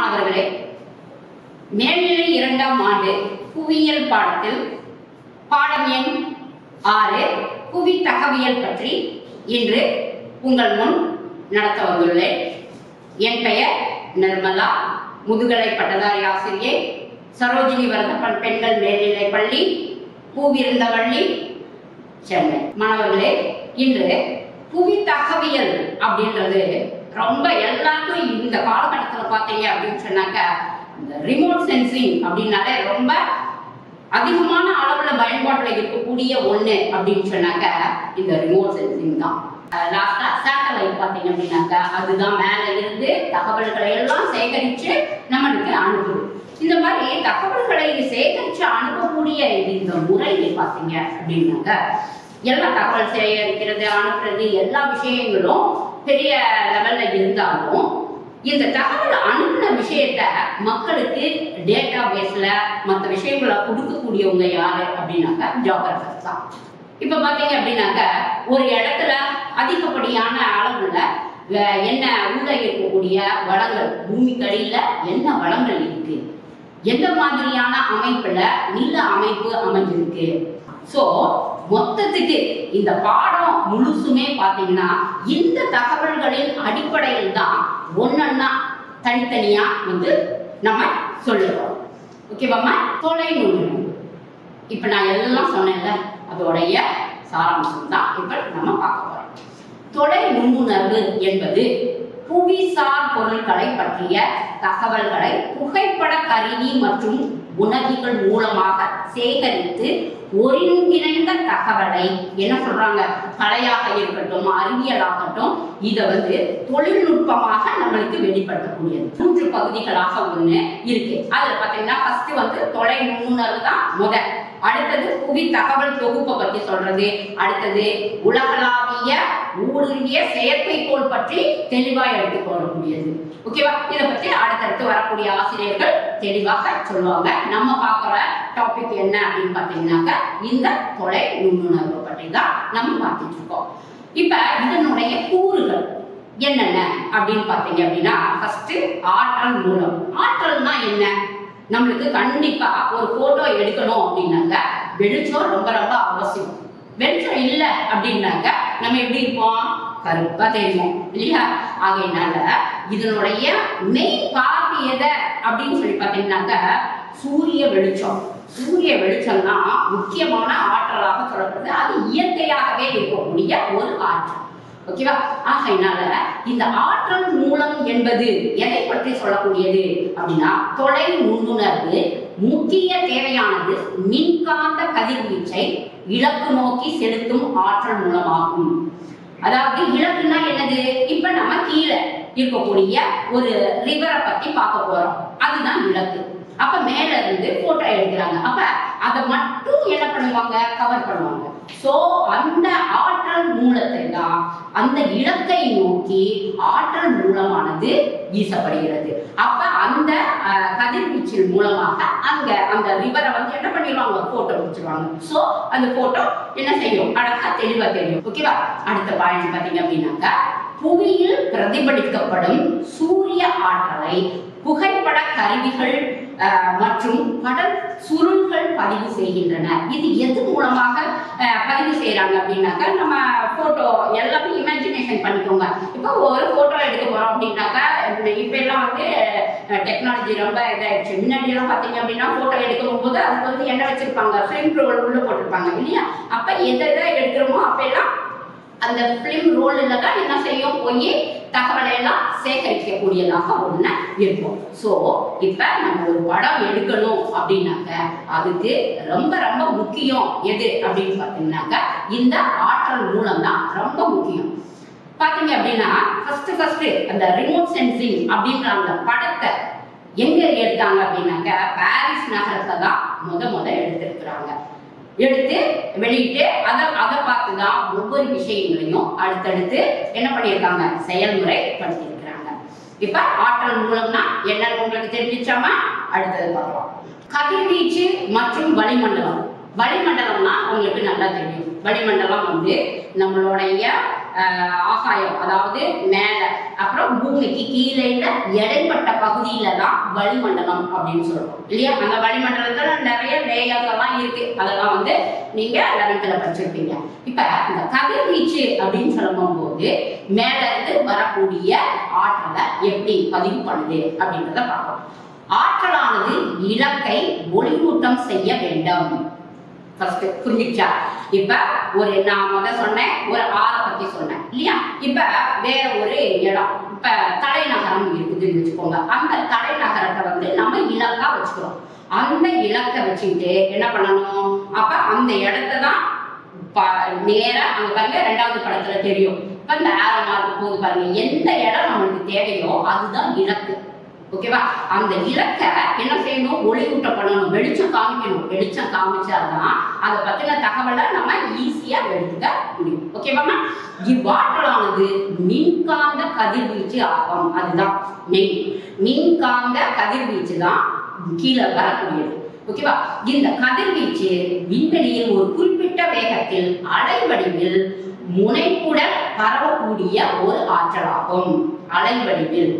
மாணவர்களே மேல்நிலை இரண்டாம் ஆண்டு புவியியல் பாடத்தில் பாடம் எண் ஆறு புவி தகவியல் பற்றி இன்று உங்கள் முன் நடத்த வந்துள்ளேன் என் பெயர் நிர்மலா முதுகலை பட்டதாரி ஆசிரியை சரோஜினி வர்தப்பன் பெண்கள் மேல்நிலைப் பள்ளி பூவிருந்தவள்ளி சென்னை மாணவர்களே இன்று புவி தகவியல் அப்படின்றது ரொம்ப எல்லாருக்கும் இந்த காலகட்டத்தில் பார்த்தீங்க அப்படின்னு சொன்னாக்க இந்த ரிமோட் சென்சிங் அப்படின்னாலே ரொம்ப அதிகமான அளவுல பயன்பாட்டுல இருக்கக்கூடிய ஒண்ணு அப்படின்னு சொன்னாக்க இந்த ரிமோட் சென்சிங் தான் லாஸ்டா சேட்டலைட் பார்த்தீங்க அப்படின்னாக்க அதுதான் மேல இருந்து தகவல்களை எல்லாம் சேகரிச்சு நம்மளுக்கு அனுப்புது இந்த மாதிரி தகவல்களை சேகரிச்சு அனுப்பக்கூடிய இந்த முறையை பார்த்தீங்க அப்படின்னாக்க எல்லா தகவல் சேகரிக்கிறது அனுப்புறது எல்லா விஷயங்களும் பெரிய லெவல்ல இருந்தாலும் இந்த தகவல் அனுப்பின விஷயத்த மக்களுக்கு டேட்டா பேஸ்ல மற்ற விஷயங்களை கொடுக்கக்கூடியவங்க யாரு அப்படின்னாக்க ஜாகிரபர்ஸ் தான் இப்ப பாத்தீங்க அப்படின்னாக்க ஒரு இடத்துல அதிகப்படியான அளவுல அஹ், என்ன உள்ள இருக்கக்கூடிய வளங்கள் பூமிக்கடியில என்ன வளங்கள் இருக்கு எந்த மாதிரியான அமைப்புல நில அமைப்பு அமைஞ்சிருக்கு சோ மொத்தத்துக்கு இந்த பாடம் முழுசுமே பாத்தீங்கன்னா இந்த தகவல்களின் அடிப்படையில் தான் ஒன்னொன்னா தனித்தனியா வந்து நம்ம சொல்லுறோம் ஓகேவாம்மா தொலைநுட்பம் இப்ப நான் எல்லாம் சொன்னேன்ல அதோடைய சாராம்சம் தான் இப்ப நம்ம பார்க்க போறோம் தொலை நுண்ணுணர்வு என்பது புவிசார் பொருட்களை பற்றிய தகவல்களை புகைப்பட கருவி மற்றும் உணர்வுகள் மூலமாக சேகரித்து ஒருங்கிணைந்த தகவலை என்ன சொல்றாங்க கலையாக இருக்கட்டும் அறிவியலாகட்டும் இதை வந்து தொழில்நுட்பமாக நம்மளுக்கு வெளிப்படுத்தக்கூடியது மூன்று பகுதிகளாக ஒண்ணு இருக்கு அதுல பாத்தீங்கன்னா ஃபர்ஸ்ட் வந்து தொலை நுண்ணுணர்வு தான் முதல் அடுத்தது புவி தகவல் தொகுப்பை பத்தி சொல்றது அடுத்தது உலகளாவிய ஊடுருவிய செயற்கைக்கோள் பற்றி தெளிவா எடுத்துக்கொள்ளக்கூடியது ஓகேவா இதை பத்தி அடுத்தடுத்து வரக்கூடிய ஆசிரியர்கள் தெளிவாக சொல்லுவாங்க நம்ம பார்க்குற டாபிக் என்ன அப்படின்னு பார்த்தீங்கன்னாக்க இந்த தொலை நுண்ணுணர்வு பற்றி தான் நம்ம பார்த்துட்டு இருக்கோம் இப்ப இதனுடைய கூறுகள் என்னென்ன அப்படின்னு பார்த்தீங்க அப்படின்னா ஃபர்ஸ்ட் ஆற்றல் மூலம் ஆற்றல்னா என்ன நம்மளுக்கு கண்டிப்பா ஒரு போட்டோ எடுக்கணும் அப்படின்னாக்க வெளிச்சம் ரொம்ப ரொம்ப அவசியம் வெளிச்சம் இல்லை அப்படின்னாக்க நம்ம எப்படி இருப்போம் கருப்பா தெரியும் இல்லையா ஆகையினால இதனுடைய மெயின் பார்ட் எதை அப்படின்னு சொல்லி பார்த்தீங்கன்னாக்க சூரிய வெளிச்சம் சூரிய வெளிச்சம்னா முக்கியமான ஆற்றலாக சொல்லப்படுது அது இயற்கையாகவே இருக்கக்கூடிய ஒரு ஆற்றல் ஓகேவா ஆகையினால இந்த ஆற்றல் மூலம் என்பது எதை பற்றி சொல்லக்கூடியது அப்படின்னா தொலை நுண்ணுணர்வு முக்கிய தேவையானது மின்காந்த கதிர்வீச்சை இலக்கு நோக்கி செலுத்தும் ஆற்றல் மூலமாகும் அதாவது இலக்குன்னா என்னது இப்ப நம்ம கீழே இருக்கக்கூடிய ஒரு ரிவரை பத்தி பார்க்க போறோம் அதுதான் இலக்கு அப்ப மேல இருந்து போட்டோ எடுக்கிறாங்க அப்ப அதை மட்டும் என்ன பண்ணுவாங்க கவர் பண்ணுவாங்க சோ அந்த ஆற்றல் மூலத்தை தான் அந்த இலக்கை நோக்கி ஆற்றல் மூலமானது வீசப்படுகிறது அப்ப அந்த அஹ், கதிர்வீச்சின் மூலமாக அங்க அந்த ரிவரை வந்து என்ன பண்ணிடுவாங்க போட்டோ பிடிச்சிருவாங்க சோ அந்த போட்டோ என்ன செய்யும் அழகா தெளிவா தெரியும் ஓகேவா அடுத்த பாயிண்ட் பாத்தீங்க அப்படின்னாக்கா புவியில் பிரதிபலிக்கப்படும் சூரிய ஆற்றலை புகைப்பட கருவிகள் அஹ், மற்றும் கடல் சுருள்கள் பதிவு செய்கின்றன இது எது மூலமாக அஹ், பதிவு செய்யறாங்க அப்படின்னாக்கா நம்ம போட்டோ எல்லாமே இமேஜினேஷன் பண்ணிக்கோங்க இப்போ ஒரு போட்டோ எடுக்க போறோம் அப்படின்னாக்கா இப்ப எல்லாம் வந்து டெக்னாலஜி ரொம்ப இதாயிடுச்சு முன்னாடி எல்லாம் பாத்தீங்க அப்படின்னா போட்டோ எடுக்கும் போது அதுக்கு வந்து என்ன வச்சிருப்பாங்க ஃபிலிம் ரோல் உள்ள போட்டிருப்பாங்க இல்லையா அப்ப எதை எதை எடுக்கிறோமோ அப்ப எல்லாம் அந்த ஃபிலிம் ரோல்ல தான் என்ன செய்யும் போய் தகவலை எல்லாம் சேகரிக்கக்கூடியதாக ஒண்ணு இருக்கும் ஸோ இப்ப நம்ம ஒரு படம் எடுக்கணும் அப்படின்னாக்க அதுக்கு ரொம்ப ரொம்ப முக்கியம் எது அப்படின்னு பார்த்தீங்கன்னாக்க இந்த ஆற்றல் மூலம் தான் ரொம்ப முக்கியம் பாத்தீங்க அப்படின்னா ஃபர்ஸ்ட் ஃபர்ஸ்ட் அந்த ரிமோட் சென்சிங் அப்படின்ற அந்த படத்தை எங்க எடுத்தாங்க அப்படின்னாக்க பாரிஸ் நகரத்தை தான் முத முத எடுத்திருக்கிறாங்க எடுத்து வெளியிட்டு அதை அதை பார்த்து தான் ஒவ்வொரு விஷயங்களையும் அடுத்தடுத்து என்ன பண்ணியிருக்காங்க செயல்முறை படுத்தியிருக்கிறாங்க இப்ப ஆற்றல் மூலம்னா என்னன்னு உங்களுக்கு தெரிஞ்சிச்சாமா அடுத்தது பார்க்கலாம் கதிர்வீச்சு மற்றும் வளிமண்டலம் வளிமண்டலம்னா உங்களுக்கு நல்லா தெரியும் வளிமண்டலம் வந்து நம்மளுடைய அஹ், ஆகாயம் அதாவது மேல அப்புறம் பூமிக்கு கீழே இடைப்பட்ட பகுதியில தான் வளிமண்டலம் அப்படின்னு சொல்றோம் இல்லையா அந்த வளிமண்டலத்துல நிறைய லேயர்ஸ் எல்லாம் இருக்கு அதெல்லாம் வந்து நீங்க லெவன்த்ல படிச்சிருப்பீங்க இப்ப இந்த கதிர்வீச்சு அப்படின்னு சொல்லும் போது மேல இருந்து வரக்கூடிய ஆற்றலை எப்படி பதிவு பண்ணுது அப்படின்றத பார்ப்போம் ஆற்றலானது இலக்கை ஒளிமூட்டம் செய்ய வேண்டும் ஃபர்ஸ்ட் புரிஞ்சுச்சா இப்ப ஒரு நான் முத சொன்னேன் ஒரு ஆறை பத்தி சொன்னேன் இல்லையா இப்ப வேற ஒரு இடம் இப்ப தலைநகரம் இருக்குதுன்னு வச்சுக்கோங்க அந்த தலைநகரத்தை வந்து நம்ம இலக்கா வச்சுக்கிறோம் அந்த இலக்கை வச்சுக்கிட்டு என்ன பண்ணணும் அப்ப அந்த இடத்த தான் ப- நேரா அங்க பாருங்க ரெண்டாவது படத்துல தெரியும் இப்ப இந்த ஆரோ மார்க் போது பாருங்க எந்த இடம் நம்மளுக்கு தேவையோ அதுதான் இலக்கு ஓகேவா அந்த இலக்கை என்ன செய்யணும் ஒளியூட்ட பண்ணணும் வெளிச்சம் காமிக்கணும் வெளிச்சம் காமிச்சாதான் அதை பத்தின தகவலை நம்ம ஈஸியா எடுத்துக்க முடியும் ஓகேவாமா இவ்வாற்றலானது மின்காந்த கதிர்வீச்சு ஆகும் அதுதான் மெயின் மின்காந்த கதிர்வீச்சு தான் கீழே வரக்கூடியது ஓகேவா இந்த கதிர்வீச்சு விண்வெளியில் ஒரு குறிப்பிட்ட வேகத்தில் அலைவடிவில் முனைப்புடன் பரவக்கூடிய ஒரு ஆற்றலாகும் அலைவடிவில்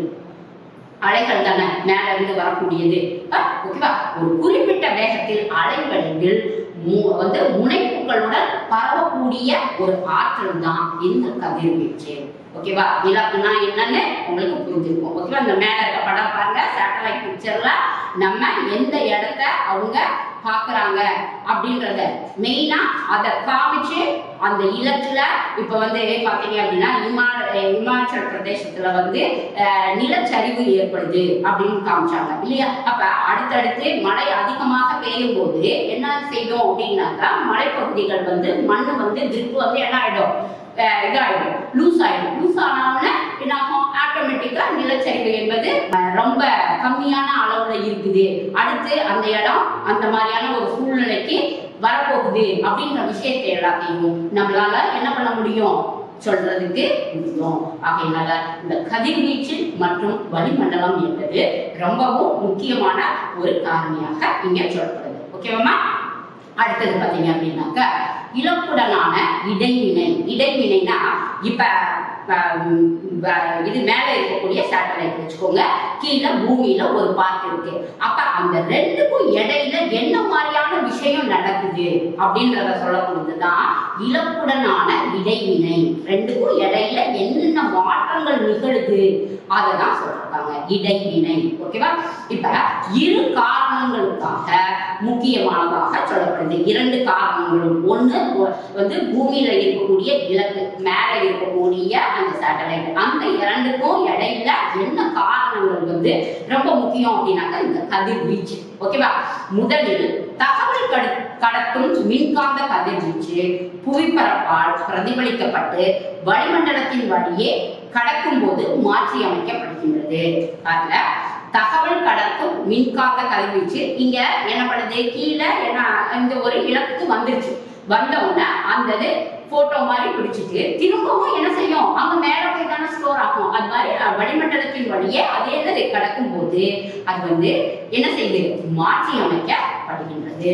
அலைகள் தானே மேல இருந்து வரக்கூடியது அஹ், ஓகேவா ஒரு குறிப்பிட்ட வேகத்தில் அலைவடிவில் மு- வந்து முனைப்புகளுடன் பரவக்கூடிய ஒரு ஆற்றல் தான் இந்த கதிர்வீச்சு ஓகேவா இலக்குனா என்னன்னு உங்களுக்கு புரிஞ்சிருக்கும் ஓகேவா இந்த மேல இருக்க படம் பாருங்க சேட்டலைட் பிக்சர்ல நம்ம எந்த இடத்த அவங்க பாக்குறாங்க அப்படின்றத மெயினா அதை காமிச்சு அந்த இலக்குல இப்ப வந்து பாத்தீங்க அப்படின்னா இமா இமாச்சல் பிரதேசத்துல வந்து அஹ், நிலச்சரிவு ஏற்படுது அப்படின்னு காமிச்சாங்க இல்லையா அப்ப அடுத்தடுத்து மழை அதிகமாக பெய்யும் போது என்ன செய்யும் அப்படின்னாக்கா மலைப்பகுதிகள் வந்து மண்ணு வந்து திருப்பு வந்து என்ன ஆயிடும் அஹ், இதாயிடும் லூஸ் ஆயிடும் லூஸ் ஆனவுடனே என்ன ஆகும் ஆட்டோமேட்டிக்கா நிலச்சரிவு என்பது அஹ், ரொம்ப கம்மியான அளவுல இருக்குது அடுத்து அந்த இடம் அந்த மாதிரியான ஒரு சூழ்நிலைக்கு வரப்போகுது அப்படின்ற விஷயத்தை எல்லாத்தையும் நம்மளால என்ன பண்ண முடியும் சொல்றதுக்கு முடியும் ஆகையினால இந்த கதிர்வீச்சு மற்றும் வளிமண்டலம் என்பது ரொம்பவும் முக்கியமான ஒரு காரணியாக இங்க சொல்லப்படுது ஓகேவாமா அடுத்தது பாத்தீங்க அப்படின்னாக்க இலக்குடனான இடைவினை இடைவினைனா இப்ப அஹ், வ- இது மேல இருக்கக்கூடிய சேட்டலைட் வச்சுக்கோங்க கீழே பூமியில ஒரு பார்ட் இருக்கு அப்ப அந்த ரெண்டுக்கும் இடையில என்ன மாதிரியான விஷயம் நடக்குது அப்படின்றத சொல்லக்கூடியதுதான் இலக்குடனான இடைவினை ரெண்டுக்கும் இடையில என்னென்ன மாற்றங்கள் நிகழுது அதை தான் சொல்றாங்க இடைவினை ஓகேவா இப்ப இரு காரணங்களுக்காக முக்கியமானதாக சொல்லப்படுது இரண்டு காரணங்களும் ஒண்ணு ஒ- வந்து பூமியில இருக்கக்கூடிய இலக்கு மேல இருக்கக்கூடிய அந்த சேட்டலைட் அந்த இரண்டுக்கும் இடையில என்ன காரணங்கள் வந்து ரொம்ப முக்கியம் அப்படின்னாக்கா இந்த கதிர்வீச்சு ஓகேவா முதலில் தகவல் கடு- கடத்தும் மின்காந்த கதிர்வீச்சு புவிப்பரப்பால் பிரதிபலிக்கப்பட்டு வளிமண்டலத்தின் வழியே கடக்கும் போது மாற்றி அமைக்கப்படுகின்றது அதுல தகவல் கடத்தும் மின்காந்த கதிர்வீச்சு இங்க என்ன பண்ணுது கீழே என்ன இந்த ஒரு இலக்குக்கு வந்துருச்சு வந்த உடனே அந்த இது போட்டோ மாதிரி பிடிச்சிட்டு திரும்பவும் என்ன செய்யும் அங்க மேல போய் தானே ஸ்டோர் ஆகும் அது மாதிரி அஹ், வளிமண்டலத்தின் வழியே அதே இது கடக்கும் போது அது வந்து என்ன செய்யுது மாற்றி அமைக்கப்படுகின்றது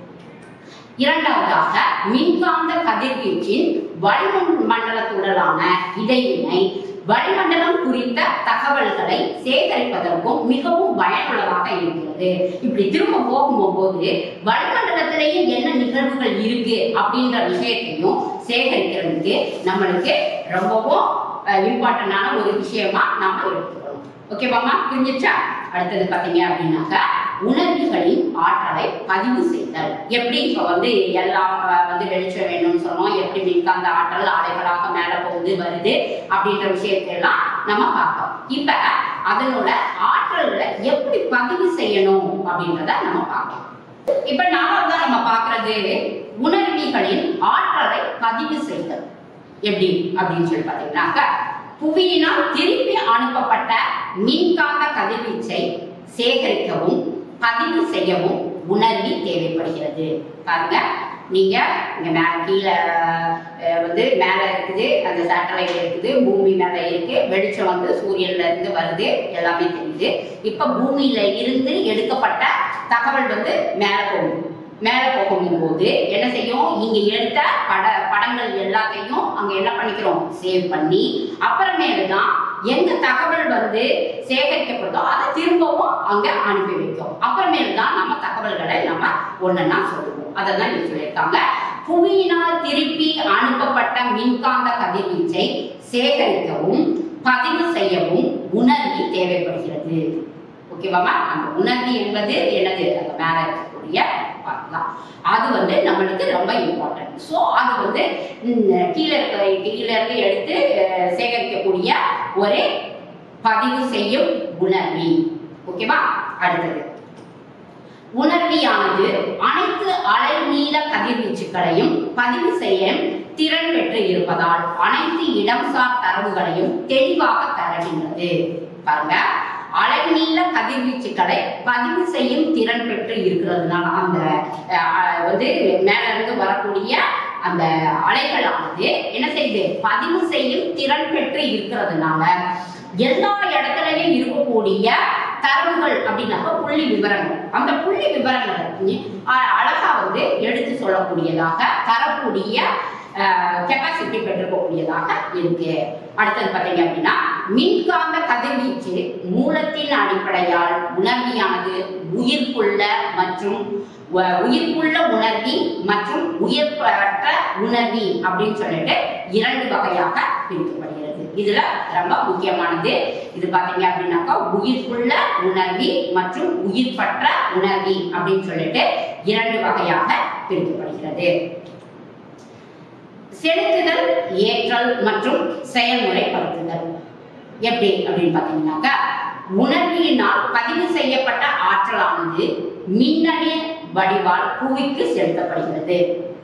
இரண்டாவதாக மின்காந்த கதிர்வீச்சின் வளிமண்டலத்துடனான இடைவினை வளிமண்டலம் குறித்த தகவல்களை சேகரிப்பதற்கும் மிகவும் பயனுள்ளதாக இருக்கிறது இப்படி திரும்ப போகும்போது வளிமண்டலத்திலேயே என்ன நிகழ்வுகள் இருக்கு அப்படின்ற விஷயத்தையும் சேகரிக்கிறதுக்கு நம்மளுக்கு ரொம்பவும் இம்பார்ட்டண்டான ஒரு விஷயமா நாம எடுத்துக்கணும் ஓகேவாமா புரிஞ்சிச்சா அடுத்தது பாத்தீங்க அப்படின்னாக்கா உணர்வுகளின் ஆற்றலை பதிவு செய்தல் எப்படி இப்ப வந்து எல்லாம் அஹ், வந்து வெளிச்சம் வேணும்னு சொன்னோம் எப்படி மின்காந்த ஆற்றல் அலைகளாக மேல போகுது வருது அப்படின்ற விஷயத்தை எல்லாம் நம்ம பார்ப்போம் இப்ப அதனோட ஆற்றல்களை எப்படி பதிவு செய்யணும் அப்படின்றத நம்ம பார்க்கலாம் இப்ப நாலாவது தான் நம்ம பார்க்கிறது உணர்விகளின் ஆற்றலை பதிவு செய்தல் எப்படி அப்படின்னு சொல்லி பாத்தீங்கன்னாக்க புவியினால் திருப்பி அனுப்பப்பட்ட மின்காந்த கதிர்வீச்சை சேகரிக்கவும் பதிவு செய்யவும் உணர்வி தேவைப்படுகிறது பாருங்க நீங்க இங்க மேல கீழே அஹ், வந்து மேல இருக்குது அந்த சேட்டலைட் இருக்குது பூமி மேல இருக்கு வெளிச்சம் வந்து சூரியன்ல இருந்து வருது எல்லாமே தெரியுது இப்ப பூமியில இருந்து எடுக்கப்பட்ட தகவல் வந்து மேல போகுது மேலே போகும்போது என்ன செய்யும் இங்க எடுத்த பட படங்கள் எல்லாத்தையும் அங்க என்ன பண்ணிக்கிறோம் சேவ் பண்ணி அப்புறமேலு தான் எந்த தகவல் வந்து சேகரிக்கப்படுதோ அதை திரும்பவும் அங்க அனுப்பி வைக்கும் அப்புறமேலு தான் நம்ம தகவல்களை நம்ம ஒன்னொன்னா சொல்லுவோம் அதெல்லாம் இங்க சொல்லியிருக்காங்க புவியினால் திருப்பி அனுப்பப்பட்ட மின்காந்த கதிர்வீச்சை சேகரிக்கவும் பதிவு செய்யவும் உணர்வி தேவைப்படுகிறது ஓகேவாமா அந்த உணர்வி என்பது என்னது அந்த மேல இருக்கக்கூடிய part தான் அது வந்து நம்மளுக்கு ரொம்ப இம்பார்ட்டன்ட் ஸோ அது வந்து ம், கீழே இருக்கிற கீழே இருந்து எடுத்து அஹ், சேகரிக்கக்கூடிய ஒரு பதிவு செய்யும் உணர்வி ஓகேவா அடுத்தது உணர்வியானது அனைத்து அலைநீள கதிர்வீச்சுகளையும் பதிவு செய்ய திறன் பெற்று இருப்பதால் அனைத்து இடம்சார் தரவுகளையும் தெளிவாக தருகின்றது பாருங்க அலைநீள கதிர்வீச்சுகளை பதிவு செய்யும் திறன் பெற்று இருக்கிறதுனால அந்த அஹ், வந்து மேல இருந்து வரக்கூடிய அந்த அலைகளானது என்ன செய்யுது பதிவு செய்யும் திறன் பெற்று இருக்கிறதுனால எல்லா இடத்துலயும் இருக்கக்கூடிய தரவுகள் அப்படின்னாக்க புள்ளி விவரங்கள் அந்த புள்ளி விவரங்களை அ- அழகா வந்து எடுத்து சொல்லக்கூடியதாக தரக்கூடிய கெப்பாசிட்டி பெற்றுக்கக்கூடியதாக இருக்கு அடுத்தது பார்த்தீங்க அப்படின்னா மின்காந்த கதிர்வீச்சு மூலத்தின் அடிப்படையால் உணர்வியானது உயிர்ப்புள்ள மற்றும் உ- உயிர்ப்புள்ள உணர்வி மற்றும் உயிர்ப்பற்ற உணர்வி அப்படின்னு சொல்லிட்டு இரண்டு வகையாக பிரிக்கப்படுகிறது இதுல ரொம்ப முக்கியமானது இது பாத்தீங்க அப்படின்னாக்கா உயிர்ப்புள்ள உணர்வி மற்றும் உயிர்ப்பற்ற உணர்வி அப்படின்னு சொல்லிட்டு இரண்டு வகையாக பிரிக்கப்படுகிறது செலுத்துதல் ஏற்றல் மற்றும் செயல்முறைப்படுத்துதல் எப்படி அப்படின்னு பார்த்தீங்கன்னாக்கா உணர்வியினால் பதிவு செய்யப்பட்ட ஆற்றலானது மின்னணு வடிவால் புவிக்கு செலுத்தப்படுகிறது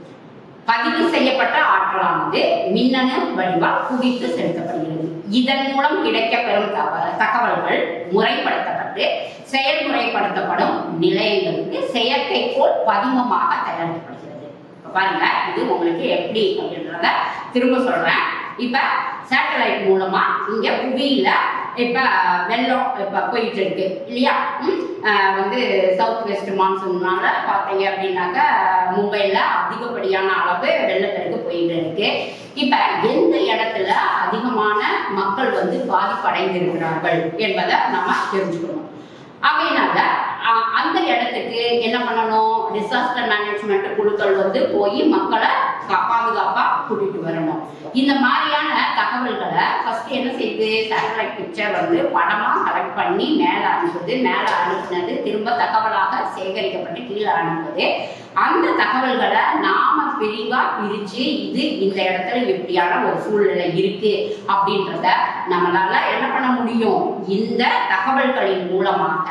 பதிவு செய்யப்பட்ட ஆற்றலானது மின்னணு வடிவால் புவிக்கு செலுத்தப்படுகிறது இதன் மூலம் கிடைக்கப்பெறும் தகவ- தகவல்கள் முறைப்படுத்தப்பட்டு செயல்முறைப்படுத்தப்படும் நிலையங்களுக்கு செயற்கைக்கோள் பதிமமாக தயாரிக்கப்படுகிறது இப்ப பாருங்க இது உங்களுக்கு எப்படி அப்படின்றத திரும்ப சொல்றேன் இப்ப சேட்டலைட் மூலமா இங்க புவியில இப்ப வெள்ளம் இப்ப போயிட்டு இருக்கு இல்லையா ம்? ஆஹ் வந்து சவுத் வெஸ்ட் மான்சூன்னால பார்த்தீங்க அப்படின்னாக்கா மும்பைல அதிகப்படியான அளவு வெள்ளப்பெருக்கு போயிட்டு இருக்கு இப்ப எந்த இடத்துல அதிகமான மக்கள் வந்து பாதிப்படைந்திருக்கிறார்கள் என்பதை நம்ம தெரிஞ்சுக்கணும் அவையினால அஹ், அந்த இடத்துக்கு என்ன பண்ணணும் டிசாஸ்டர் மேனேஜ்மெண்ட் குழுக்கள் வந்து போய் மக்களை கா- பாதுகாப்பா கூட்டிட்டு வரணும் இந்த மாதிரியான தகவல்களை ஃபர்ஸ்ட் என்ன செய்யுது சேட்டலைட் பிக்சர் வந்து படமா கலெக்ட் பண்ணி மேல அனுப்புது மேல அனுப்புனது திரும்ப தகவலாக சேகரிக்கப்பட்டு கீழே அனுப்புது அந்த தகவல்களை நாம பிரிவா பிரிச்சு இது இந்த இடத்துல இப்படியான ஒரு சூழ்நிலை இருக்கு அப்படின்றத நம்மளால என்ன பண்ண முடியும் இந்த தகவல்களின் மூலமாக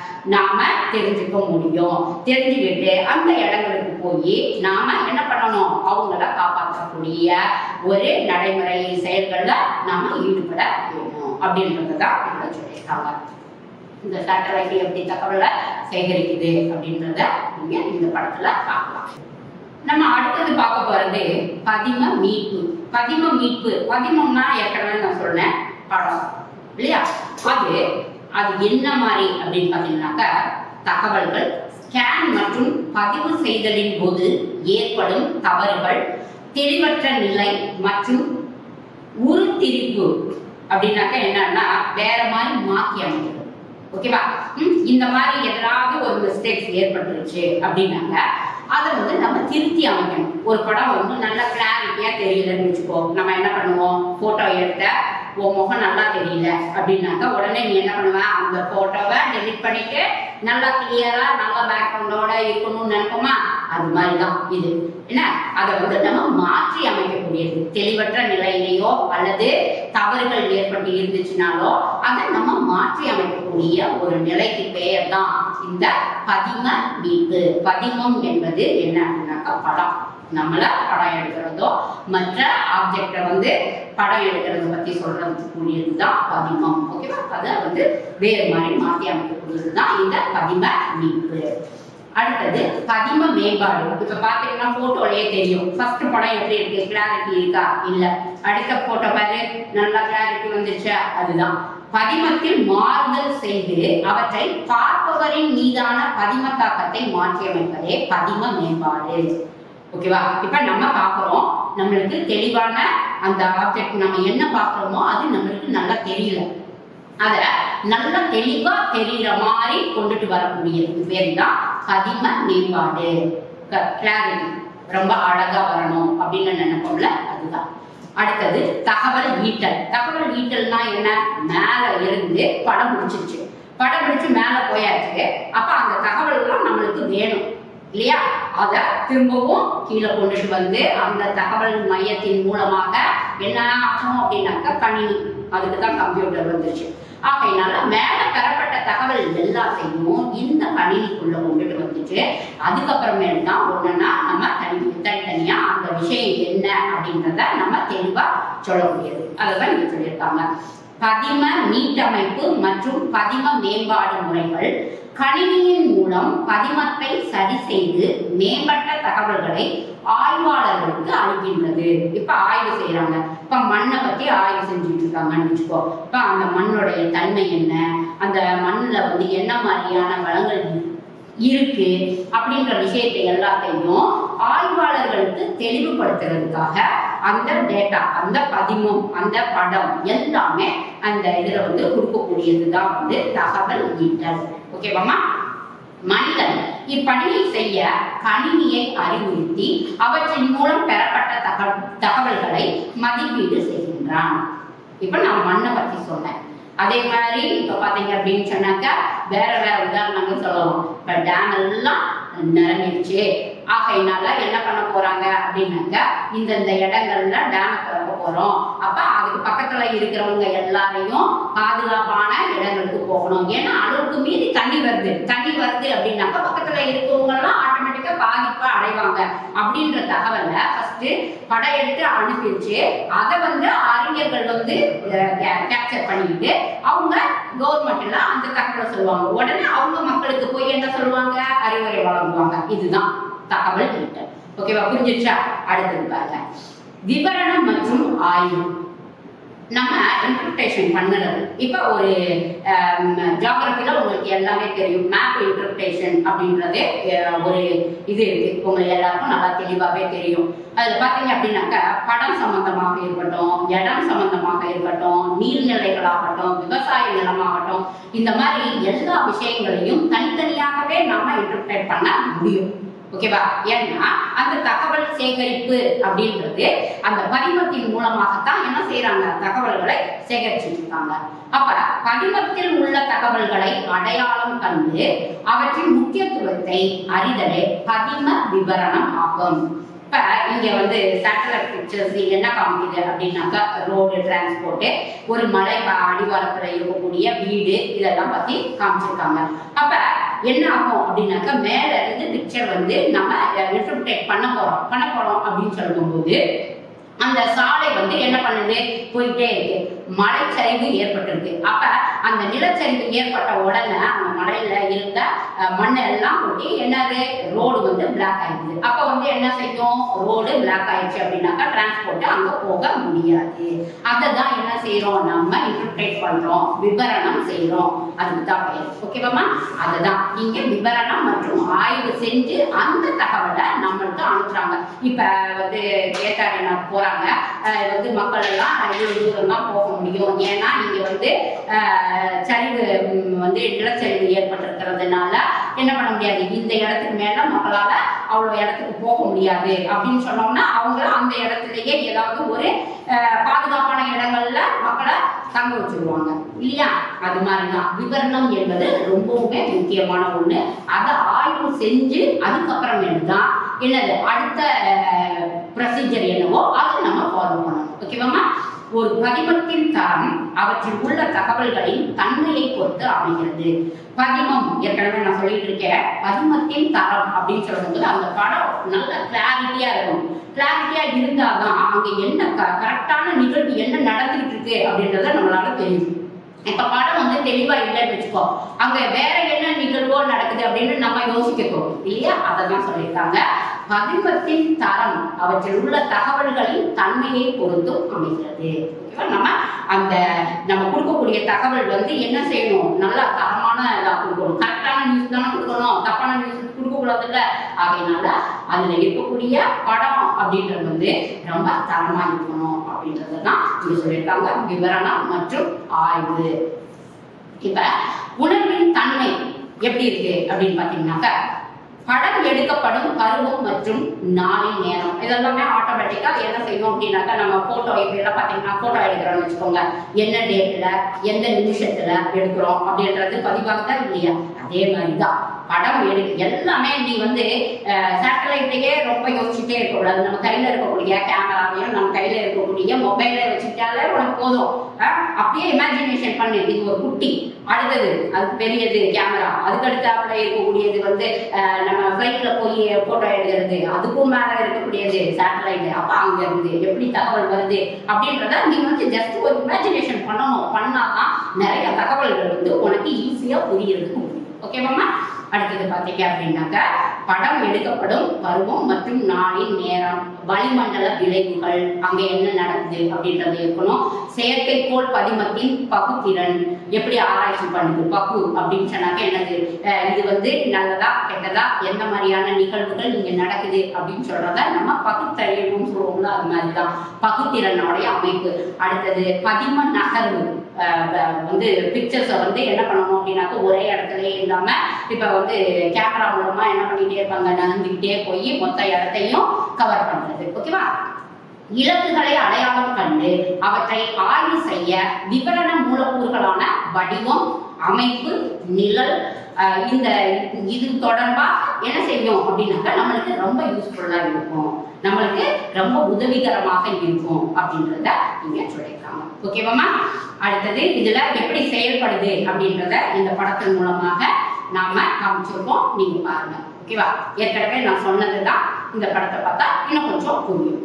நாம தெரிஞ்சுக்க முடியும் தெரிஞ்சுக்கிட்டு அந்த இடங்களுக்கு போய் நாம என்ன பண்ணணும் அவங்கள காப்பாற்றக்கூடிய ஒரு நடைமுறை செயல்கள்ல நாம ஈடுபட வேணும் அப்படின்றது தான் இதுல சொல்லியிருக்காங்க இந்த சேட்டலைட் எப்படி தகவலை சேகரிக்குது அப்படின்றத நீங்க இந்த படத்துல பார்க்கலாம் நம்ம அடுத்தது பார்க்க போறது பதிம மீட்பு பதிம மீட்பு பதிமம்னா ஏற்கனவே நான் சொன்னேன் படம் இல்லையா அது அது என்ன மாதிரி அப்படின்னு பார்த்தீங்கன்னாக்கா தகவல்கள் ஸ்கேன் மற்றும் பதிவு செய்தலின் போது ஏற்படும் தவறுகள் தெளிவற்ற நிலை மற்றும் உருத்திரிப்பு அப்படின்னாக்கா என்னன்னா வேற மாதிரி மாற்றி அமைக்கிறது ஓகேவா ம், இந்த மாதிரி எதாவது ஒரு மிஸ்டேக்ஸ் ஏற்பட்டுருச்சு அப்படின்னாங்க அதை வந்து நம்ம திருத்தி அமைக்கணும் ஒரு படம் வந்து நல்லா கிளாரிட்டியா தெரியலன்னு வச்சுக்கோ நம்ம என்ன பண்ணுவோம் போட்டோ எடுத்த உன் முகம் நல்லா தெரியல அப்படின்னாக்கா உடனே நீ என்ன பண்ணுவ அந்த போட்டோவை டெலிட் பண்ணிட்டு நல்லா கிளியரா நல்ல பேக்ரவுண்டோட இருக்கணும்னு நினைப்போமா அது மாதிரி தான் இது என்ன அதை வந்து நம்ம மாற்றி அமைக்கக்கூடியது தெளிவற்ற நிலையிலேயோ அல்லது தவறுகள் ஏற்பட்டு இருந்துச்சுனாலோ அதை நம்ம மாற்றி அமைக்கக்கூடிய ஒரு நிலைக்கு பெயர் தான் இந்த பதிம மீட்பு பதிமம் என்பது என்ன அப்படின்னாக்கா படம் நம்மள படம் எடுக்கிறதோ மற்ற ஆப்ஜெக்டை வந்து படம் எடுக்கிறத பத்தி சொல்றது கூடியது தான் பதிமம் ஓகேவா அதை வந்து வேறு மாதிரி மாற்றி அமைக்கக்கூடியது தான் இந்த பதிம மீட்பு அடுத்தது பதிம மேம்பாடு இப்ப பாத்தீங்கன்னா போட்டோலயே தெரியும் ஃபர்ஸ்ட் படம் எப்படி இருக்கு கிளாரிட்டி இருக்கா இல்ல அடுத்த போட்டோ பாரு நல்லா கிளாரிட்டி வந்துருச்சா அதுதான் பதிமத்தில் மாறுதல் செய்து அவற்றை பார்ப்பவரின் மீதான பதிம தாக்கத்தை மாற்றியமைப்பதே பதிம மேம்பாடு ஓகேவா இப்ப நம்ம பார்க்கிறோம் நம்மளுக்கு தெளிவான அந்த ஆப்ஜெக்ட் நம்ம என்ன பார்க்கிறோமோ அது நம்மளுக்கு நல்லா தெரியல அத நல்லா தெளிவா தெரியுற மாதிரி கொண்டுட்டு வரக்கூடியது பேர் தான் பதிம மேம்பாடு கிளாரிட்டி ரொம்ப அழகா வரணும் அப்படின்னு நினைப்போம்ல அதுதான் அடுத்தது தகவல் ஈட்டல் தகவல் ஈட்டல்னா என்ன மேல இருந்து படம் முடிச்சிருச்சு படம் முடிச்சு மேல போயாச்சு அப்ப அந்த தகவல் எல்லாம் நம்மளுக்கு வேணும் இல்லையா அத திரும்பவும் கீழே கொண்டுட்டு வந்து அந்த தகவல் மையத்தின் மூலமாக என்ன ஆகும் அப்படின்னாக்கா கணினி அதுக்கு தான் கம்ப்யூட்டர் வந்துருச்சு ஆகையினால மேல பெறப்பட்ட தகவல் எல்லாத்தையும் இந்த கணினிக்குள்ள கொண்டுட்டு வந்துட்டு அதுக்கப்புறமேல் தான் ஒண்ணுன்னா நம்ம தனி தனித்தனியா அந்த விஷயம் என்ன அப்படின்றத நம்ம தெளிவா சொல்ல முடியாது அதை தான் இங்க சொல்லியிருக்காங்க பதிம மீட்டமைப்பு மற்றும் பதிம மேம்பாடு முறைகள் கணினியின் மூலம் பதிமத்தை சரி செய்து மேம்பட்ட தகவல்களை ஆய்வாளர்களுக்கு அளிக்கின்றது இப்ப ஆய்வு செய்யறாங்க இப்ப மண்ணை பத்தி ஆய்வு செஞ்சுட்டு இருக்காங்கன்னு வச்சுக்கோ இப்ப அந்த மண்ணுடைய தன்மை என்ன அந்த மண்ணுல வந்து என்ன மாதிரியான வளங்கள் இருக்கு அப்படின்ற விஷயத்தை எல்லாத்தையும் ஆய்வாளர்களுக்கு தெளிவுபடுத்துறதுக்காக அந்த டேட்டா அந்த பதிமம் அந்த படம் எல்லாமே அந்த இதுல வந்து கொடுக்கக்கூடியது தான் வந்து தகவல் ஈட்டல் ஓகேவாமா மனிதன் இப்பணியை செய்ய கணினியை அறிவுறுத்தி அவற்றின் மூலம் பெறப்பட்ட தகவல் தகவல்களை மதிப்பீடு செய்கின்றான் இப்ப நான் மண்ணை பத்தி சொன்னேன் அதே மாதிரி இப்ப பாத்தீங்க அப்படின்னு சொன்னாக்கா வேற வேற உதாரணங்கள் சொல்லலாம் இப்ப டேம் எல்லாம் நிரம்பிடுச்சு ஆகையினால என்ன பண்ண போறாங்க அப்படின்னாக்கா இந்த இந்த இடங்கள்ல டேம் திறக்க போறோம் அப்ப அதுக்கு பக்கத்துல இருக்கிறவங்க எல்லாரையும் பாதுகாப்பான இடங்களுக்கு போகணும் ஏன்னா அளவுக்கு மீறி தண்ணி வருது தண்ணி வருது அப்படின்னாக்கா பக்கத்துல இருக்கவங்க எல்லாம் ஆட்டோமேட்டிக்கா பாதிப்பை அடைவாங்க அப்படின்ற தகவலை ஃபர்ஸ்ட் படையெடுத்து அனுப்பிச்சு அதை வந்து அறிஞர்கள் வந்து கேப்சர் பண்ணிட்டு அவங்க கவர்மெண்ட்ல அந்த தகவலை சொல்லுவாங்க உடனே அவங்க மக்களுக்கு போய் என்ன சொல்லுவாங்க அறிவுரை வழங்குவாங்க இதுதான் தகவல் ஈட்டல் ஓகேவா புரிஞ்சிருச்சா அடுத்தது பாருங்க விவரணம் மற்றும் ஆய்வு நம்ம இன்டர்பிரேஷன் பண்ணுறது இப்போ ஒரு ஜாகிரபியில் உங்களுக்கு எல்லாமே தெரியும் மேப் இன்டர்பிரேஷன் அப்படின்றது அஹ், ஒரு இது இருக்கு உங்களுக்கு எல்லாருக்கும் நல்லா தெளிவாகவே தெரியும் அதில் பார்த்தீங்க அப்படின்னாக்கா படம் சம்பந்தமாக இருக்கட்டும் இடம் சம்பந்தமாக இருக்கட்டும் நீர்நிலைகளாகட்டும் விவசாய நிலமாகட்டும் இந்த மாதிரி எல்லா விஷயங்களையும் தனித்தனியாகவே நாம இன்டர்பிரேட் பண்ண முடியும் ஓகேவா ஏன்னா அந்த தகவல் சேகரிப்பு அப்படின்றது அந்த படிமத்தின் மூலமாகத்தான் என்ன செய்யறாங்க தகவல்களை சேகரிச்சுட்டு இருக்காங்க அப்ப படிமத்தில் உள்ள தகவல்களை அடையாளம் கண்டு அவற்றின் முக்கியத்துவத்தை அறிதலே பதிம விவரணம் ஆகும் இப்ப இங்க வந்து சேட்டலைட் பிக்சர்ஸ் என்ன காமிக்குது அப்படின்னாக்கா ரோடு டிரான்ஸ்போர்ட் ஒரு மலை ப- அடிவாரத்துல இருக்கக்கூடிய வீடு இதெல்லாம் பத்தி காமிச்சிருக்காங்க அப்ப என்ன ஆகும் அப்படின்னாக்கா மேல இருந்து பிக்சர் வந்து நம்ம இன்டர்பிரேட் பண்ண போறோம் பண்ண போறோம் அப்படின்னு சொல்லும்போது அந்த சாலை வந்து என்ன பண்ணுது போயிட்டே இருக்கு மலைச்சரிவு ஏற்பட்டிருக்கு அப்ப அந்த நிலச்சரிவு ஏற்பட்ட உடனே அந்த மலையில இருந்த அஹ், மண்ணை எல்லாம் கொட்டி என்னது ரோடு வந்து பிளாக் ஆயிடுது அப்ப வந்து என்ன செய்யும் ரோடு பிளாக் ஆயிடுச்சு அப்படின்னாக்கா டிரான்ஸ்போர்ட் அங்க போக முடியாது அதை தான் என்ன செய்யறோம் நம்ம இன்டர்பிரேட் பண்றோம் விவரணம் செய்யறோம் அதுக்கு தான் பெயர் ஓகேவாமா அதுதான் இங்க விவரணம் மற்றும் ஆய்வு செஞ்சு அந்த தகவலை நம்மளுக்கு அனுப்புறாங்க இப்ப வந்து கேட்டாரினார் போறாங்க அஹ் வந்து மக்கள் எல்லாம் இவ்வளவு தூரம் தான் போக முடியும் ஏன்னா இங்க வந்து அஹ், சரிவு ம், வந்து நிலச்சரிவு ஏற்பட்டிருக்கிறதுனால என்ன பண்ண முடியாது இந்த இடத்துக்கு மேல மக்களால அவ்வளவு இடத்துக்கு போக முடியாது அப்படின்னு சொன்னோம்னா அவங்க அந்த இடத்துலயே ஏதாவது ஒரு அஹ், பாதுகாப்பான இடங்கள்ல மக்களை தங்க வச்சிருவாங்க இல்லையா அது மாதிரிதான் விவரணம் என்பது ரொம்பவுமே முக்கியமான ஒண்ணு அதை ஆய்வு செஞ்சு அதுக்கப்புறமேட்டு தான் என்னது அடுத்த ப்ரொசீஜர் என்னவோ அதை நம்ம ஃபாலோ பண்ணணும் ஓகேவாமா ஒரு பதிமத்தின் தரம் அவற்றில் உள்ள தகவல்களின் தன்மையை பொறுத்து அமைகிறது பதிமம் ஏற்கனவே நான் சொல்லிட்டு இருக்கேன் பதிமத்தின் தரம் அப்படின்னு சொல்லும்போது அந்த படம் நல்ல கிளாரிட்டியா இருக்கும் கிளாரிட்டியா இருந்தாதான் அங்க என்ன கரெக்டான நிகழ்வு என்ன நடந்துகிட்டு இருக்கு அப்படின்றத நம்மளால தெரியும் இப்ப படம் வந்து தெளிவா இல்லைன்னு வச்சுக்கோ அங்க வேற என்ன நிகழ்வோ நடக்குது அப்படின்னு நம்ம யோசிக்க தோணும் இல்லையா அதை தான் சொல்லியிருக்காங்க பதிமத்தின் தரம் அவற்றில் உள்ள தகவல்களின் தன்மையை பொறுத்தும் அமைகிறது ஓகேவா நம்ம அந்த நம்ம கொடுக்கக்கூடிய தகவல் வந்து என்ன செய்யணும் நல்லா தரமான இதா கொடுக்கணும் கரெக்டான நியூஸ் தானே கொடுக்கணும் தப்பான நியூஸ் கொடுக்கக்கூடாதுல்ல ஆகையினால அதுல இருக்கக்கூடிய படம் அப்படின்றது வந்து ரொம்ப தரமா இருக்கணும் அப்படின்றது தான் இங்க சொல்லியிருக்காங்க விவரணம் மற்றும் ஆய்வு இப்ப உணர்வின் தன்மை எப்படி இருக்கு அப்படின்னு பாத்தீங்கன்னாக்க படம் எடுக்கப்படும் பருவம் மற்றும் நாளின் நேரம் இதெல்லாமே ஆட்டோமேட்டிக்கா என்ன செய்யும் அப்படின்னாக்கா நம்ம போட்டோ இப்ப எல்லாம் பாத்தீங்கன்னா போட்டோ எடுக்கிறோம்னு வச்சுக்கோங்க என்ன டேட்ல எந்த நிமிஷத்துல எடுக்கிறோம் அப்படின்றது பதிவாகுதா இல்லையா அதே மாதிரிதான் படம் எடு எல்லாமே நீ வந்து சேட்டலைட்லயே ரொம்ப யோசிச்சுட்டே இருக்கக்கூடாது நம்ம கையில இருக்கக்கூடிய கேமராவையும் நம்ம கையில இருக்கக்கூடிய மொபைலை வச்சுக்கிட்டாலே உனக்கு போதும் அஹ் அப்படியே இமேஜினேஷன் பண்ணு இது ஒரு குட்டி அடுத்தது அது பெரியது கேமரா அதுக்கு அடுத்தாப்புல இருக்கக்கூடியது வந்து அஹ், நம்ம ஃபிளைட்ல போய் போட்டோ எடுக்கிறது அதுக்கும் மேல இருக்கக்கூடியது சேட்டலைட் அப்ப அங்க இருந்து எப்படி தகவல் வருது அப்படின்றத நீ வந்து ஜஸ்ட் ஒரு இமேஜினேஷன் பண்ணணும் பண்ணாதான் நிறைய தகவல்கள் வந்து உனக்கு ஈஸியா புரியுறதுக்கு முடியும் ஓகேவாம்மா அடுத்தது பார்த்தீங்க அப்படின்னாக்க படம் எடுக்கப்படும் பருவம் மற்றும் நாளின் நேரம் வளிமண்டல விளைவுகள் அங்க என்ன நடக்குது அப்படின்றது இருக்கணும் செயற்கைக்கோள் பதிமத்தின் பகுத்திறன் எப்படி ஆராய்ச்சி பண்ணுது பகு அப்படின்னு சொன்னாக்க என்னது அஹ் இது வந்து நல்லதா கெட்டதா எந்த மாதிரியான நிகழ்வுகள் இங்க நடக்குது அப்படின்னு சொல்றத நம்ம பகுத்தறிவுன்னு சொல்லுவோம்ல அது மாதிரிதான் பகுத்திறனுடைய அமைப்பு அடுத்தது பதிம நகர்வு அஹ் வ- வந்து பிக்சர்ஸை வந்து என்ன பண்ணணும் அப்படின்னாக்க ஒரே இடத்துல இல்லாம இப்ப வந்து கேமரா மூலமா என்ன பண்ணிட்டே இருப்பாங்க நகர்ந்துக்கிட்டே போய் மொத்த இடத்தையும் கவர் பண்றது ஓகேவா இலக்குகளை அடையாளம் கண்டு அவற்றை ஆய்வு செய்ய விவரண மூலக்கூறுகளான வடிவம் அமைப்பு நிழல் அஹ் இந்த இது தொடர்பா என்ன செய்யும் அப்படின்னாக்கா நம்மளுக்கு ரொம்ப யூஸ்ஃபுல்லா இருக்கும் நம்மளுக்கு ரொம்ப உதவிகரமாக இருக்கும் அப்படின்றத இங்க சொல்லியிருக்காங்க ஓகேவாமா அடுத்தது இதுல எப்படி செயல்படுது அப்படின்றத இந்த படத்தின் மூலமாக நாம காமிச்சிருக்கோம் நீங்க பாருங்க ஓகேவா ஏற்கனவே நான் சொன்னதுதான் இந்த படத்தை பார்த்தா இன்னும் கொஞ்சம் புரியும்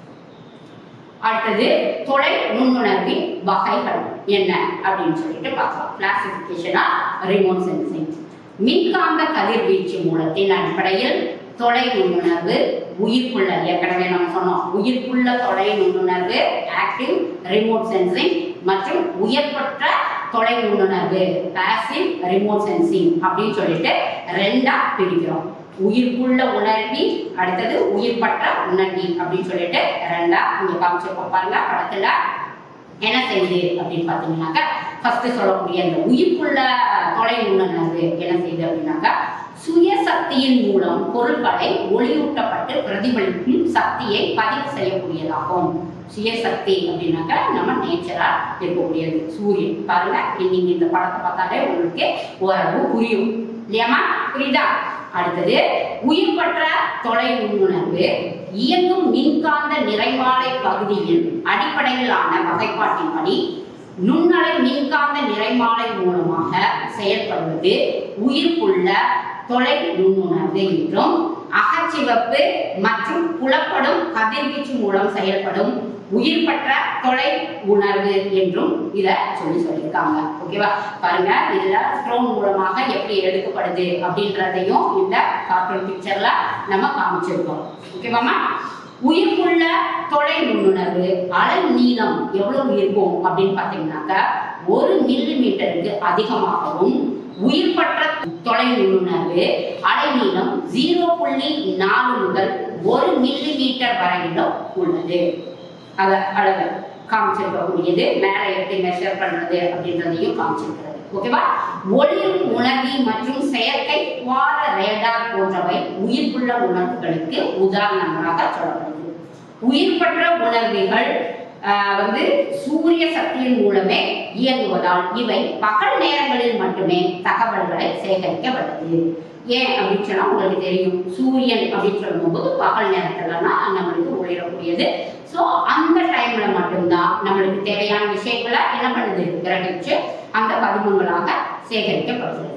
அடுத்தது தொலை நுண்ணுணர்வின் வகைகள் என்ன அப்படின்னு சொல்லிட்டு பார்க்கலாம் கிளாசிபிகேஷனா ரிமோட் சென்சிங் மின்காந்த கதிர்வீச்சு மூலத்தின் அடிப்படையில் தொலை நுண்ணுணர்வு உயிர்ப்புள்ள ஏற்கனவே நம்ம சொன்னோம் உயிர்ப்புள்ள தொலை நுண்ணுணர்வு ஆக்டிவ் ரிமோட் சென்சிங் மற்றும் உயர்பற்ற தொலை நுண்ணுணர்வு பாசிவ் ரிமோட் சென்சிங் அப்படின்னு சொல்லிட்டு ரெண்டா பிரிக்கிறோம் உயிர்ப்புள்ள உணர்வி அடுத்தது உயிர்பற்ற உணர்வி அப்படின்னு சொல்லிட்டு ரெண்டா இங்க காமிச்சிருக்கோம் பாருங்க படத்துல என்ன செய்யுது அப்படின்னு பாத்தீங்கன்னாக்கா ஃபர்ஸ்ட் சொல்லக்கூடிய அந்த உயிர்ப்புள்ள தொலை உணர்வு என்ன செய்யுது அப்படின்னாக்கா சுய சக்தியின் மூலம் பொருட்களை ஒளியூட்டப்பட்டு பிரதிபலிக்கும் சக்தியை பதிவு செய்யக்கூடியதாகும் சுயசக்தி அப்படின்னாக்கா நம்ம நேச்சரா இருக்கக்கூடியது சூரியன் பாருங்க நீங்க இந்த படத்தை பார்த்தாலே உங்களுக்கு ஓரளவு புரியும் இல்லையாமா புரியுதா அடுத்தது உயிர்பற்ற தொலை உணர்வு இயங்கும் மின்காந்த நிறைமாலை பகுதியின் அடிப்படையிலான வகைப்பாட்டின்படி நுண்ணலை மின்காந்த நிறைமாலை மூலமாக செயல்படுவது உயிர்ப்புள்ள தொலை நுண்ணுணர்வு என்றும் அகச்சிவப்பு மற்றும் புலப்படும் கதிர்வீச்சு மூலம் செயல்படும் உயிர்பற்ற தொலை உணர்வு என்றும் இத சொல்லி சொல்லியிருக்காங்க ஓகேவா பாருங்க இதுல ஸ்ட்ரோன் மூலமாக எப்படி எடுக்கப்படுது அப்படின்றதையும் இந்த கார்ட்டூன் பிக்சர்ல நம்ம காமிச்சிருக்கோம் ஓகேவாமா உயிர்ப்புள்ள தொலை நுண்ணுணர்வு அலை நீளம் எவ்வளவு இருக்கும் அப்படின்னு பாத்தீங்கன்னாக்க ஒரு மில்லி மீட்டருக்கு அதிகமாகவும் உயிர்பற்ற தொலை நுண்ணுணர்வு அலை நீளம் ஜீரோ புள்ளி நாலு முதல் ஒரு மில்லி மீட்டர் வரையிலும் உள்ளது அத அளவு காமிச்சிருக்கக்கூடியது மேலே எப்படி மெஷர் பண்றது அப்படின்றதையும் காமிச்சிருக்கிறது ஓகேவா ஒளி உணர்வி மற்றும் செயற்கை குவார ரேடார் போன்றவை உயிர்ப்புள்ள உணர்வுகளுக்கு உதாரணங்களாக சொல்லப்படுது உயிர்பற்ற உணர்வுகள் ஆஹ், வந்து சூரிய சக்தியின் மூலமே இயங்குவதால் இவை பகல் நேரங்களில் மட்டுமே தகவல்களை சேகரிக்க வல்லது ஏன் அப்படின்னு சொன்னா உங்களுக்கு தெரியும் சூரியன் அப்படின்னு சொல்லும்போது பகல் நேரத்துலனா நம்மளுக்கு ஒளிரக்கூடியது ஸோ அந்த டைம்ல மட்டும்தான் நம்மளுக்கு தேவையான விஷயங்களை என்ன பண்ணுது கிரகிச்சு அந்த பதிமங்களாக சேகரிக்கப்படுகிறது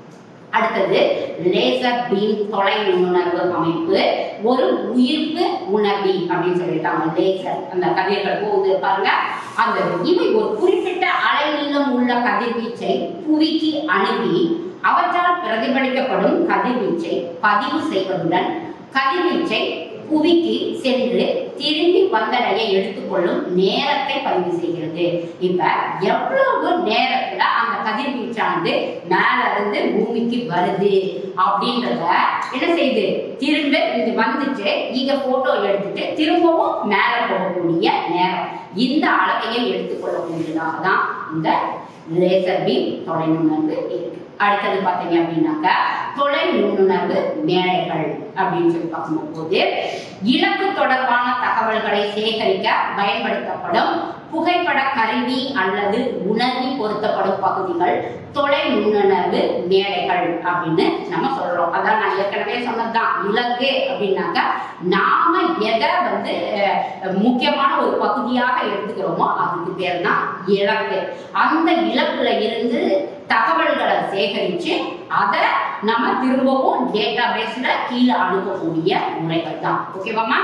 அடுத்தது லேசர் பீம் தொலை நுண்ணுணர்வு அமைப்பு ஒரு உயிர்ப்பு உணர்வி அப்படின்னு சொல்லிட்டாங்க லேசர் அந்த கதிர்கள் போகுது பாருங்க அந்த இவை ஒரு குறிப்பிட்ட அலைநீளம் உள்ள கதிர்வீச்சை புவிக்கு அணுகி அவற்றால் பிரதிபலிக்கப்படும் கதிர்வீச்சை பதிவு செய்வதுடன் கதிர்வீச்சை புவிக்கு சென்று திரும்பி வந்தடைய எடுத்துக்கொள்ளும் நேரத்தை பதிவு செய்கிறது இப்ப எவ்வளவு நேரத்துல அந்த கதிர்வீச்சானது மேல இருந்து பூமிக்கு வருது அப்படின்றத என்ன செய்யுது திரும்ப இங்க வந்துட்டு இங்க போட்டோ எடுத்துட்டு திரும்பவும் மேல போகக்கூடிய நேரம் இந்த அளவையை எடுத்துக்கொள்ளக்கூடியதாக தான் இந்த லேசர் பீம் தொலைநுணர்வு இருக்கு அடுத்தது பார்த்தீங்க அப்படின்னாக்கா தொலை நுண்ணுணர்வு மேடைகள் அப்படின்னு சொல்லி பார்க்கும்போது இலக்கு தொடர்பான தகவல்களை சேகரிக்க பயன்படுத்தப்படும் புகைப்பட கருவி அல்லது உணர்வி பொருத்தப்படும் பகுதிகள் தொலை நுண்ணுணர்வு மேடைகள் அப்படின்னு நம்ம சொல்றோம் அதான் நான் ஏற்கனவே சொன்னதுதான் இலக்கு அப்படின்னாக்கா நாம எதை வந்து அஹ், முக்கியமான ஒரு பகுதியாக எடுத்துக்கிறோமோ அதுக்கு பேர் தான் இலக்கு அந்த இலக்குல இருந்து தகவல்களை சேகரிச்சு அதை நம்ம திரும்பவும் டேட்டா பேஸ்ல கீழே அனுப்பக்கூடிய முறைகள் தான் ஓகேவாமா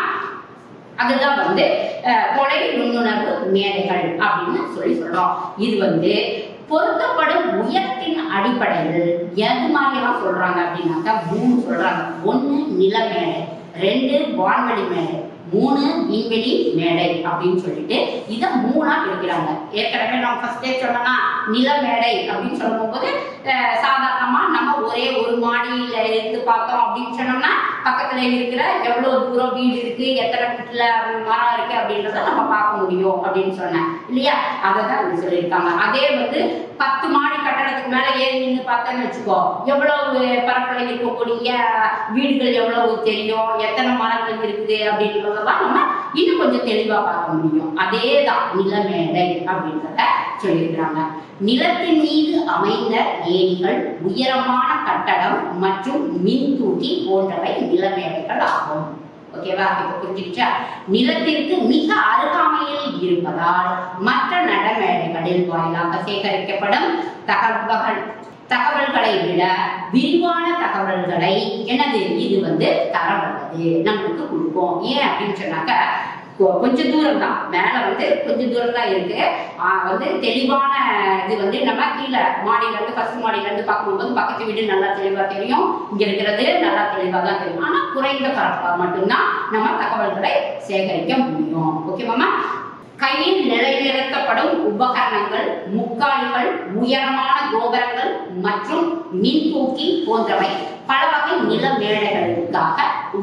அதுதான் வந்து அஹ், தொலை நுண்ணுணர்வு மேடைகள் அப்படின்னு சொல்லி சொல்றோம் இது வந்து பொருத்தப்படும் உயரத்தின் அடிப்படையில் எது மாதிரிலாம் சொல்றாங்க அப்படின்னாக்கா மூணு சொல்றாங்க ஒண்ணு நில மேடை ரெண்டு வான்வெளி மேடை மூணு விண்வெளி மேடை அப்படின்னு சொல்லிட்டு இதை மூணா பிரிக்கிறாங்க ஏற்கனவே நம்ம ஃபர்ஸ்டே சொன்னோம்னா நில மேடை அப்படின்னு சொல்லும்போது அஹ், சாதாரணமா நம்ம ஒரே ஒரு மாடியில இருந்து பார்த்தோம் அப்படின்னு சொன்னோம்னா பக்கத்துல இருக்கிற எவ்வளவு தூரம் வீடு இருக்கு எத்தனை வீட்டுல மரம் இருக்கு அப்படின்றத நம்ம பார்க்க முடியும் அப்படின்னு சொன்னேன் இல்லையா அதை தான் இங்க சொல்லியிருக்காங்க அதே வந்து பத்து மாடி கட்டடத்துக்கு மேல ஏறி நின்று பார்த்தேன்னு வச்சுக்கோ எவ்வளவு பரப்பளவு இருக்கக்கூடிய வீடுகள் எவ்வளவு தெரியும் எத்தனை மரங்கள் இருக்குது அப்படின்றதெல்லாம் நம்ம இன்னும் கொஞ்சம் தெளிவா பார்க்க முடியும் அதே தான் நிலமேடை அப்படின்றத சொல்லியிருக்கிறாங்க நிலத்தின் மீது அமைந்த ஏரிகள் உயரமான கட்டடம் மற்றும் மின்தூக்கி போன்றவை நிலமேடைகள் ஆகும் ஓகேவா இப்ப புரிஞ்சுக்கிச்சா நிலத்திற்கு மிக அருகாமையில் இருப்பதால் மற்ற நடமேடைகளில் வாயிலாக சேகரிக்கப்படும் தகவல்கள் தகவல்களை விட விரிவான தகவல்களை என்னது இது வந்து தரவல்லது நம்மளுக்கு கொடுக்கும் ஏன் அப்படின்னு சொன்னாக்க கொ- கொஞ்ச தூரம் தான் மேல வந்து கொஞ்ச தூரம் தான் இருக்கு ஆ, வந்து தெளிவான இது வந்து நம்ம கீழே மாடியில இருந்து ஃபர்ஸ்ட் மாடியில இருந்து பார்க்கும்போது பக்கத்து வீடு நல்லா தெளிவா தெரியும் இங்க இருக்கிறது நல்லா தெளிவா தான் தெரியும் ஆனா குறைந்த பரப்பளவு மட்டும்தான் நம்ம தகவல்களை சேகரிக்க முடியும் ஓகேவாமா கையில் நிலைநிறுத்தப்படும் உபகரணங்கள் முக்காலிகள் உயரமான கோபுரங்கள் மற்றும் மின்தூக்கி போன்றவை பல வகை நில மேடைகளுக்காக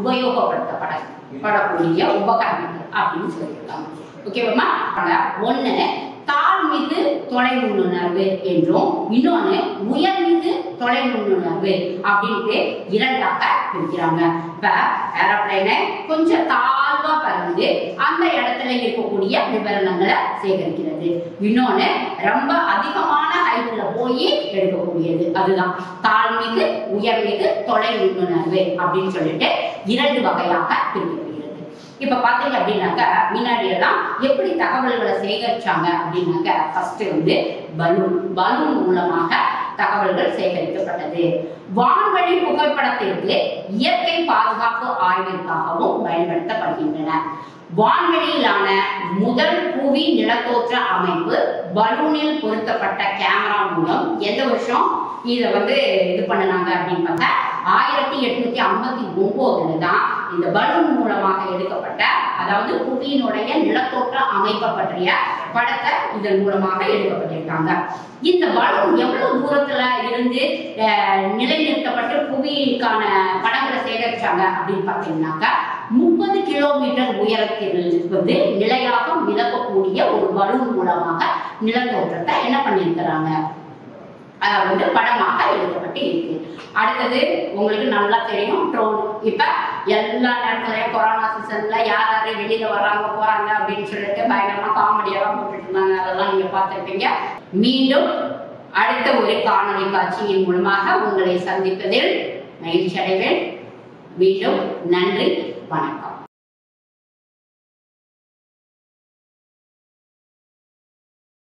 உபயோகப்படுத்தப்படக்கூடிய உபகரணங்கள் அப்படின்னு சொல்லியிருக்காங்க ஓகேவாமா ஒண்ணு தாழ்மிகு தொலைநுண்ணுணர்வு என்றும் இன்னொன்னு உயர்மிகு தொலைநுண்ணுணர்வு அப்படின்ட்டு இரண்டாக பிரிக்கிறாங்க இப்ப ஏரோப்ளைனை கொஞ்சம் தாழ்வா பறந்து அந்த இடத்துல இருக்கக்கூடிய விவரணங்களை சேகரிக்கிறது இன்னொன்னு ரொம்ப அதிகமான ஹைட்ல போய் எடுக்கக்கூடியது அதுதான் தாழ்மிகு உயர்மிகு தொலைநுண்ணுணர்வு அப்படின்னு சொல்லிட்டு இரண்டு வகையாக பிரிக்கப்படுகிறது இப்ப பாத்தீங்க அப்படின்னாக்க முன்னாடி எல்லாம் எப்படி தகவல்களை சேகரிச்சாங்க அப்படின்னாக்க ஃபர்ஸ்ட் வந்து பலூன் பலூன் மூலமாக தகவல்கள் சேகரிக்கப்பட்டது வான்வழி புகைப்படத்திற்கு இயற்கை பாதுகாப்பு ஆய்விற்காகவும் பயன்படுத்தப்படுகின்றன வான்வெளியிலான முதல் புவி நிலத்தோற்ற அமைப்பு பலூனில் பொருத்தப்பட்ட கேமரா மூலம் எந்த வருஷம் இதை வந்து இது பண்ணுனாங்க அப்படின்னு பார்த்தா ஆயிரத்தி எட்நூத்தி ஐம்பத்தி ஒன்பதுல தான் இந்த பலூன் மூலமாக எடுக்கப்பட்ட அதாவது புவியினுடைய நிலத்தோற்ற அமைப்பை பற்றிய படத்தை இதன் மூலமாக எடுக்கப்பட்டிருக்காங்க இந்த பலூன் எவ்வளவு தூரத்துல இருந்து அஹ், நிலைநிறுத்தப்பட்டு புவிக்கான படங்களை சேகரிச்சாங்க அப்படின்னு பார்த்தீங்கன்னாக்கா முப்பது கிலோமீட்டர் உயரத்தில் வந்து நிலையாக மிதக்கக்கூடிய ஒரு பலூன் மூலமாக நிலத்தோற்றத்தை என்ன பண்ணியிருக்கிறாங்க அஹ் வந்து படமாக எடுக்கப்பட்டு இருக்கு அடுத்தது உங்களுக்கு நல்லா தெரியும் ட்ரோன் இப்ப எல்லா நேரத்துலயும் கொரோனா சீசன்ல யார் யாரு வெளியில வர்றாங்க போறாங்க அப்படின்னு சொல்லிட்டு பயங்கரமா காமெடியெல்லாம் போட்டுட்டு இருந்தாங்க அதெல்லாம் நீங்க பார்த்திருப்பீங்க மீண்டும் அடுத்த ஒரு காணொளி காட்சியின் மூலமாக உங்களை சந்திப்பதில் மகிழ்ச்சி அடைவேன் மீண்டும் நன்றி வணக்கம்